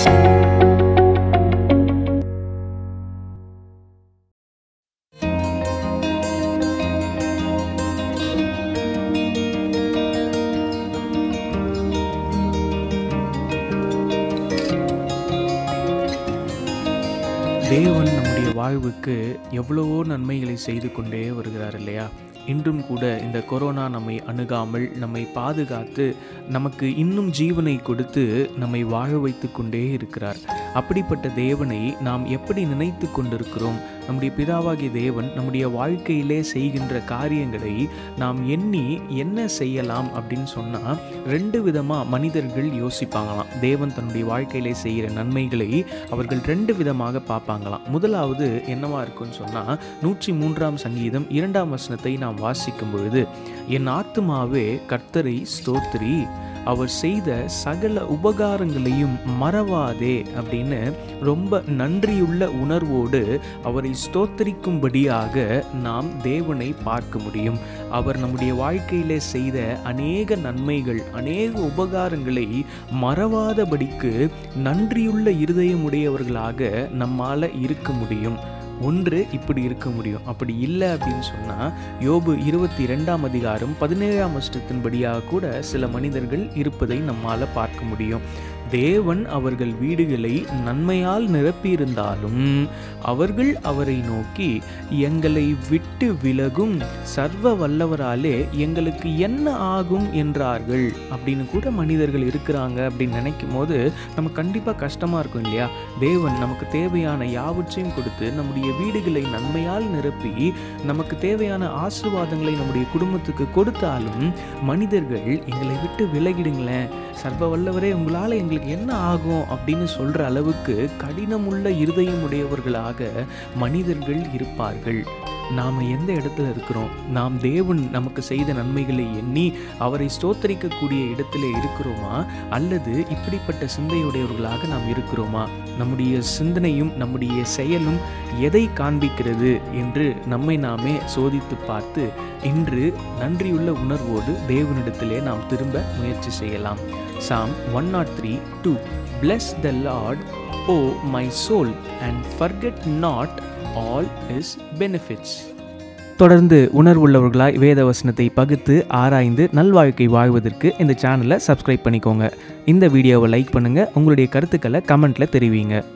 தேவன் நம்முடைய வாழ்வுக்கு எவ்வளவோ நன்மைகளை செய்து கொண்டே வருகிறார் இல்லையா இன்றும் கூட இந்த கொரோனா நம்மை அணுகாமல் நம்மை பாதுகாத்து நமக்கு இன்னும் ஜீவனை கொடுத்து நம்மை வாழ வைத்து கொண்டே இருக்கிறார் அப்படிப்பட்ட தேவனை நாம் எப்படி நினைத்து கொண்டிருக்கிறோம் நம்முடைய பிதாவாகிய தேவன் நம்முடைய வாழ்க்கையிலே செய்கின்ற காரியங்களை நாம் எண்ணி என்ன செய்யலாம் அப்படின்னு சொன்னால் ரெண்டு விதமாக மனிதர்கள் யோசிப்பாங்களாம் தேவன் தன்னுடைய வாழ்க்கையிலே செய்கிற நன்மைகளை அவர்கள் ரெண்டு விதமாக பார்ப்பாங்களாம் முதலாவது என்னவா இருக்குன்னு சொன்னால் நூற்றி மூன்றாம் சங்கீதம் இரண்டாம் வசனத்தை நாம் வாசிக்கும் பொழுது என் ஆத்துமாவே கர்த்தரை ஸ்தோத்திரி அவர் செய்த சகல உபகாரங்களையும் மறவாதே அப்படின்னு ரொம்ப நன்றியுள்ள உணர்வோடு அவரை ஸ்தோத்தரிக்கும்படியாக நாம் தேவனை பார்க்க முடியும் அவர் நம்முடைய வாழ்க்கையிலே செய்த அநேக நன்மைகள் அநேக உபகாரங்களை மறவாதபடிக்கு நன்றியுள்ள இருதயமுடையவர்களாக நம்மால் இருக்க முடியும் ஒன்று இப்படி இருக்க முடியும் அப்படி இல்லை அப்படின்னு சொன்னால் யோபு இருபத்தி ரெண்டாம் அதிகாரம் பதினேழாம் வருஷத்தின்படியாக கூட சில மனிதர்கள் இருப்பதை நம்மால் பார்க்க முடியும் தேவன் அவர்கள் வீடுகளை நன்மையால் நிரப்பியிருந்தாலும் அவர்கள் அவரை நோக்கி எங்களை விட்டு விலகும் சர்வ வல்லவராலே எங்களுக்கு என்ன ஆகும் என்றார்கள் அப்படின்னு கூட மனிதர்கள் இருக்கிறாங்க அப்படின்னு நினைக்கும் போது நம்ம கண்டிப்பாக கஷ்டமாக இருக்கும் இல்லையா தேவன் நமக்கு தேவையான யாவற்றையும் கொடுத்து நம்முடைய வீடுகளை நன்மையால் நிரப்பி நமக்கு தேவையான ஆசீர்வாதங்களை நம்முடைய குடும்பத்துக்கு கொடுத்தாலும் மனிதர்கள் எங்களை விட்டு விலகிடுங்களேன் சர்வ வல்லவரே உங்களால் எங்களுக்கு என்ன ஆகும் அப்படின்னு சொல்கிற அளவுக்கு கடினமுள்ள இருதயம் உடையவர்களாக மனிதர்கள் இருப்பார்கள் நாம் எந்த இடத்துல இருக்கிறோம் நாம் தேவன் நமக்கு செய்த நன்மைகளை எண்ணி அவரை ஸ்தோத்தரிக்கக்கூடிய இடத்துல இருக்கிறோமா அல்லது இப்படிப்பட்ட சிந்தையுடையவர்களாக நாம் இருக்கிறோமா நம்முடைய சிந்தனையும் நம்முடைய செயலும் எதை காண்பிக்கிறது என்று நம்மை நாமே சோதித்து பார்த்து இன்று நன்றியுள்ள உணர்வோடு தேவனிடத்திலே நாம் திரும்ப முயற்சி செய்யலாம் psalm one nought three two bless the Lord O my soul and forget not all his benefits தொடர்ந்து உணர்வுள்ளவர்களாய் வேத வசனத்தை பகுத்து ஆராய்ந்து நல்வாழ்க்கை வாழ்வதற்கு இந்த சேனலை சப்ஸ்கிரைப் பண்ணிக்கோங்க இந்த வீடியோவை லைக் பண்ணுங்கள் உங்களுடைய கருத்துக்களை கமெண்ட்டில் தெரிவிங்க